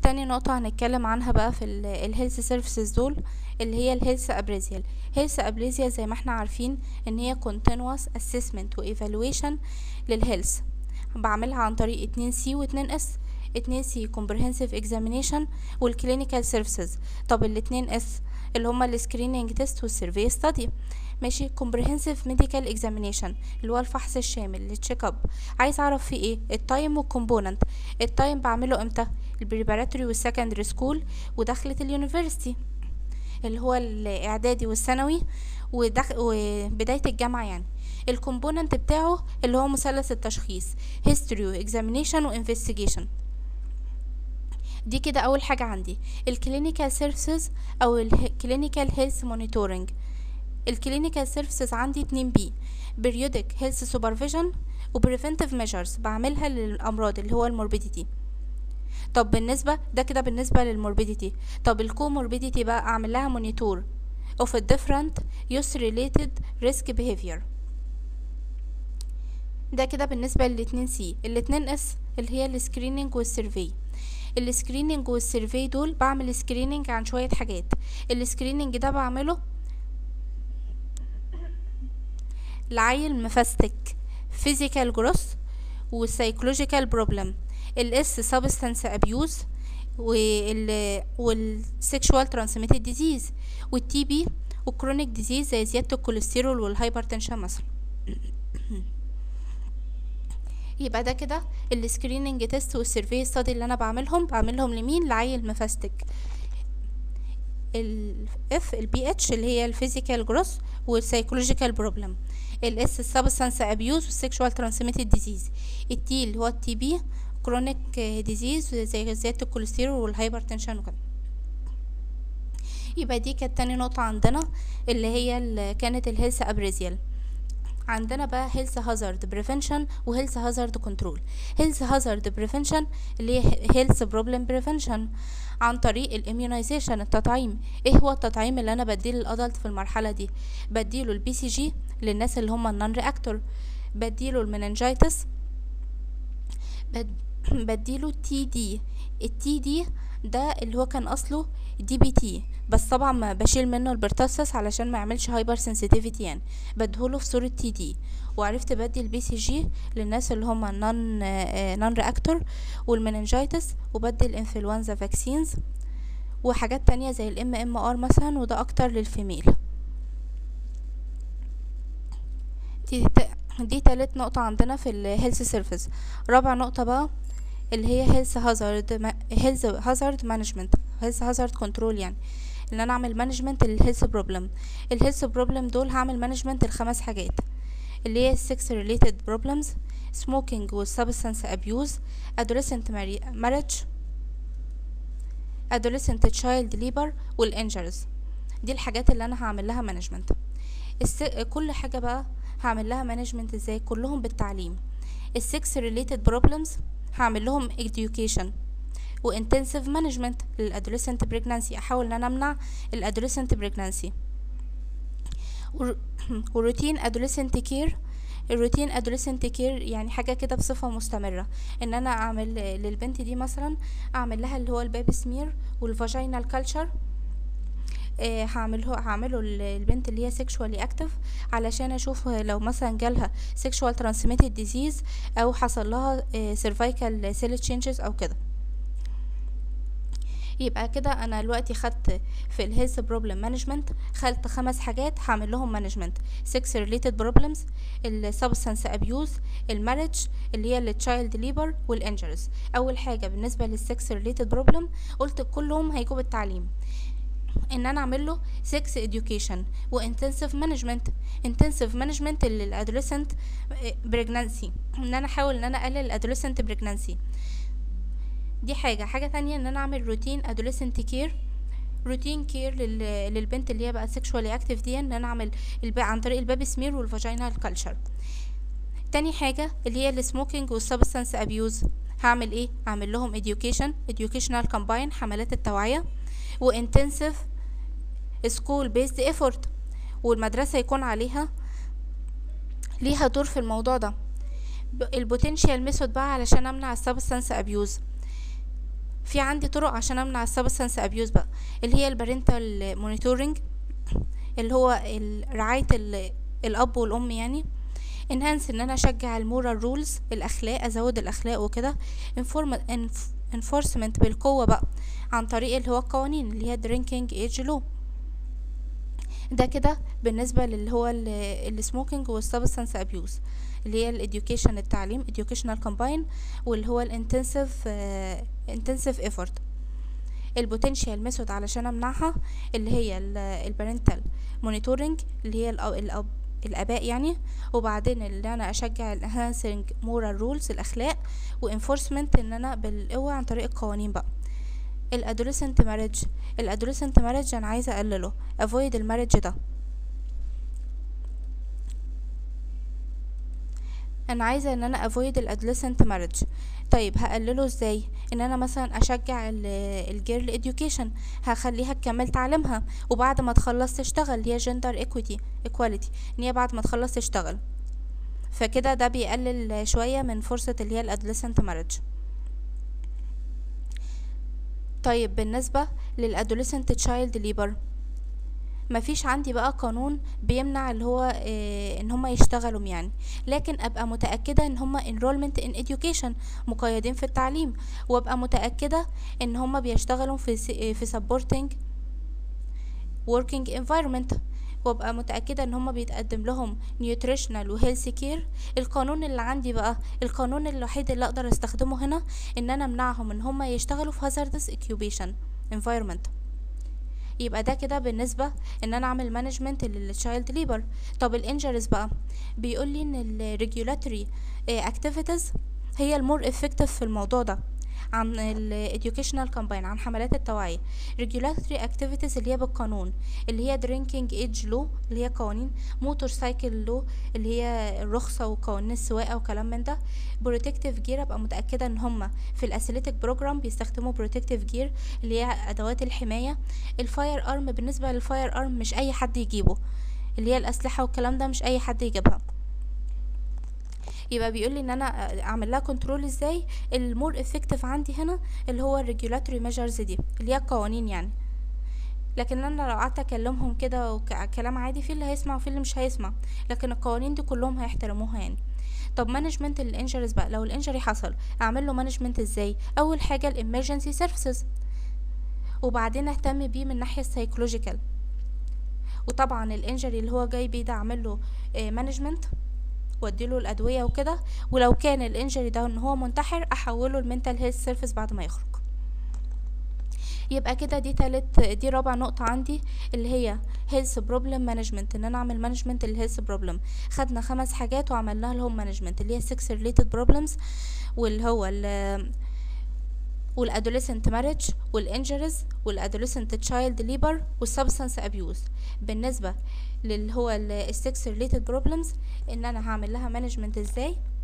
تاني نقطة هنتكلم عنها بقى في الهيلث سيرفيسز دول اللي هي الهيلث ابريزيال هيلث ابريزيال زي ما احنا عارفين ان هي continuous assessment و evaluation للهيلث بعملها عن طريق 2 سي و 2 اس 2 سي comprehensive examination والclinical services طب الاتنين اس اللي هما السكريننج تيست والسيرفي ستادي ماشي comprehensive medical examination اللي هو الفحص الشامل التشيك اب عايز اعرف فيه ايه التايم والكومبوننت التايم بعمله امتى البريباراتوري والسكندري سكول ودخلة اليونيفرسيتي اللي هو الاعدادي والثانوي ودخ... وبداية الجامعة يعني الكومبوننت بتاعه اللي هو مثلث التشخيص history و examination و investigation دي كده اول حاجة عندي الكلينيكال سيرفيسز او الكلينيكال هيلث مونيتورنج الكلينيكال سيرفيسز عندي 2 بي periodic health supervision و preventive measures بعملها للامراض اللي هو الموربيديتي طب بالنسبة ده كده بالنسبة للموربيديتي طب الكوموربيديتي بقى اعمل لها مونيتور of a different use related risk behavior ده كده بالنسبة للاتنين سي الاتنين اس اللي هي السكريننج والسيرفي السكريننج والسيرفي دول بعمل سكريننج عن شوية حاجات السكريننج ده بعمله لعيل مفستك physical growth وسايكولوجيكال بروبلم الاس substance abuse وال والسيكشوال ترانسميتد ديزيز والتي بي والكرونيك ديزيز زي زيادة الكوليسترول والهايبرتنشن مثلا يبقى ده كده السكريننج تيست والسيرفي ستادي اللي انا بعملهم بعملهم لمين لعيل مفستك الاف البي اتش اللي هي الفيزيكال جروس والسايكولوجيكال بروبلم الاس السبستانس ابيوز والسيكشوال ترانسميتد ديزيز التي اللي هو التي بي كرونيك ديزيز زي زيادة الكوليسترول والهايبرتنشن وكده يبقى دي كانت تاني نقطة عندنا اللي هي اللي كانت الهيلث ابريزيال عندنا بقى هيلث هازارد بريفنشن وهيلث هازارد كنترول هيلث هازارد بريفنشن اللي هي هيلث بروبلم بريفنشن عن طريق الاميونيزيشن التطعيم ايه هو التطعيم اللي انا بديه للادلت في المرحله دي بديله البي سي جي للناس اللي هم النون رياكتور بديله المننجايتس بد... بديله تي دي التي دي ده اللي هو كان اصله دي بي تي بس طبعا ما بشيل منه البرتاسس علشان ما يعملش هايبر سنسيتيفيتي يعني بديهوله في صوره تي دي وعرفت بدي البي سي جي للناس اللي هم نون نون رياكتور والمننجايتس وبدي الانفلونزا فاكسينز وحاجات تانية زي الام ام ار مثلا وده اكتر للفيميل دي دي تالت نقطة عندنا في الهيلث سيرفيس رابع نقطة بقى اللي هي هيلث هازارد هيلث هازارد مانجمنت هيلث هازارد كنترول يعني ان انا اعمل مانجمنت للهيلث بروبلم الهيلث بروبلم دول هعمل مانجمنت لخمس حاجات اللي هي السكس ريليتد بروبلمز smoking والسبستانس ابيوز adolescent marriage adolescent child labor والانجرز دي الحاجات اللي انا هعمل لها مانجمنت كل حاجة بقى هعمل لها مانجمنت ازاي كلهم بالتعليم السكس ريليتد بروبلمز هعمل لهم education وانتنسيف مانجمنت للادوليسنت بريجنانسي احاول ان انا امنع الادوليسنت بريجنانسي وروتين ادوليسنت كير الروتين ادوليسنت كير يعني حاجه كده بصفه مستمره ان انا اعمل للبنت دي مثلا اعمل لها اللي هو البيبي سمير والفاجينال كلتشر آه هعمله هعمله البنت اللي هي سيكشوالي اكتف علشان اشوف لو مثلا جالها سيكشوال ترانسميتد ديزيز او حصل لها سيرفايكال سيل تشينجز او كده يبقى كده انا دلوقتي خدت في الهيلث بروبلم مانجمنت خدت خمس حاجات هعمل لهم مانجمنت 6 ريليتد بروبلمز السبستانس ابيوز المارج اللي هي التشايلد ليبر والانجرز اول حاجه بالنسبه للسكس ريليتد بروبلم قلت كلهم هيجوا بالتعليم ان انا اعمل له 6 education وانتنسيف مانجمنت انتنسيف مانجمنت للادوليسنت بريجنانسي ان انا احاول ان انا اقلل الادوليسنت بريجنانسي دي حاجة حاجة تانية ان انا اعمل روتين adolescent كير روتين كير للبنت اللي هي بقى سيكشوالي اكتف دي ان انا اعمل الب... عن طريق البابي سمير والفاجينال كلتشر تاني حاجة اللي هي السموكينج والسبستانس ابيوز هعمل ايه هعمل لهم education educational combine حملات التوعية وانتنسيف سكول بيست effort والمدرسة يكون عليها ليها دور في الموضوع ده البوتنشال ميثود بقى علشان امنع السبستانس ابيوز في عندي طرق عشان امنع السبستانس ابيوز بقى اللي هي البارنتال مونيتورنج اللي هو ال- رعاية ال- الاب والام يعني انهانس ان انا اشجع المورال رولز الاخلاق ازود الاخلاق وكده انفورسمنت بالقوه بقى عن طريق اللي هو القوانين اللي هي درينكينج ايج لو ده كده بالنسبه للي هو السموكينج والسبستانس ابيوز اللي هي الاديوكيشن التعليم educational combine واللي هو الانتنسيف انتنسيف ايفورت البوتنشال ميثود علشان امنعها اللي هي البارنتال مونيتورنج اللي هي الأب, الأب الاباء يعني وبعدين اللي انا اشجع الانهانسنج مورال رولز الاخلاق وانفورسمنت ان انا بالقوه عن طريق القوانين بقى الادوليسنت مارج الادوليسنت مارج انا عايزه اقلله avoid المارج ده انا عايزه ان انا avoid الادolescent marriage طيب هقلله ازاي ان انا مثلا اشجع الجيرل education هخليها تكمل تعليمها وبعد ما تخلص تشتغل اللي هي gender equity equality ان هي بعد ما تخلص تشتغل فكده ده بيقلل شويه من فرصه اللي هي الادolescent marriage طيب بالنسبه للادolescent child labor مفيش عندي بقى قانون بيمنع اللي هو إيه ان هم يشتغلوا يعني لكن ابقى متاكده ان هم enrollment in education مقيدين في التعليم وابقى متاكده ان هم بيشتغلوا في في supporting working environment وابقى متاكده ان هم بيتقدم لهم nutritional و health care القانون اللي عندي بقى القانون الوحيد اللي اقدر استخدمه هنا ان انا امنعهم ان هم يشتغلوا في hazardous occupation environment يبقى ده كده بالنسبة ان انا اعمل مانجمنت للتشايلد ليبر طب الانجرز بقى بيقول لي ان الريجولاتوري اكتيفيتيز هي المور افكتيف في الموضوع ده عن الاديوكيشنال كامبين عن حملات التوعية regulatory activities اللي هي بالقانون اللي هي drinking age law اللي هي قوانين موتور سايكل law اللي هي الرخصة وقوانين السواقة وكلام من ده protective gear ابقى متأكدة ان هما في الاسيليتك بروجرام بيستخدموا protective gear اللي هي ادوات الحماية الفاير ارم بالنسبة للفاير ارم مش اي حد يجيبه اللي هي الاسلحة والكلام ده مش اي حد يجيبها يبقى بيقول لي ان انا اعمل لها كنترول ازاي المور افكتيف عندي هنا اللي هو الريجولاتوري ميجرز دي اللي هي القوانين يعني لكن انا لو قعدت اكلمهم كده وكلام عادي في اللي هيسمع وفي اللي مش هيسمع لكن القوانين دي كلهم هيحترموها يعني طب مانجمنت الانجريز بقى لو الانجري حصل اعمل له مانجمنت ازاي اول حاجه الامرجنسي سيرفيسز وبعدين اهتم بيه من الناحيه السايكولوجيكال وطبعا الانجري اللي هو جاي بيه ده اعمل له مانجمنت واديله الادويه وكده ولو كان الانجري ده ان هو منتحر احوله المنتال هيلث سيرفيس بعد ما يخرج يبقى كده دي تالت دي رابع نقطة عندي اللي هي هيلث بروبلم مانجمنت ان انا اعمل مانجمنت للهيلث بروبلم خدنا خمس حاجات وعملنا لهم مانجمنت اللي هي 6 ريليتد بروبلمز واللي هو ال والادوليسنت ماريج والانجريز والادوليسنت تشايلد ليبر والسبستانس ابيوز بالنسبه للي هو السكس ريليتد بروبلمز ان انا هعمل لها مانجمنت ازاي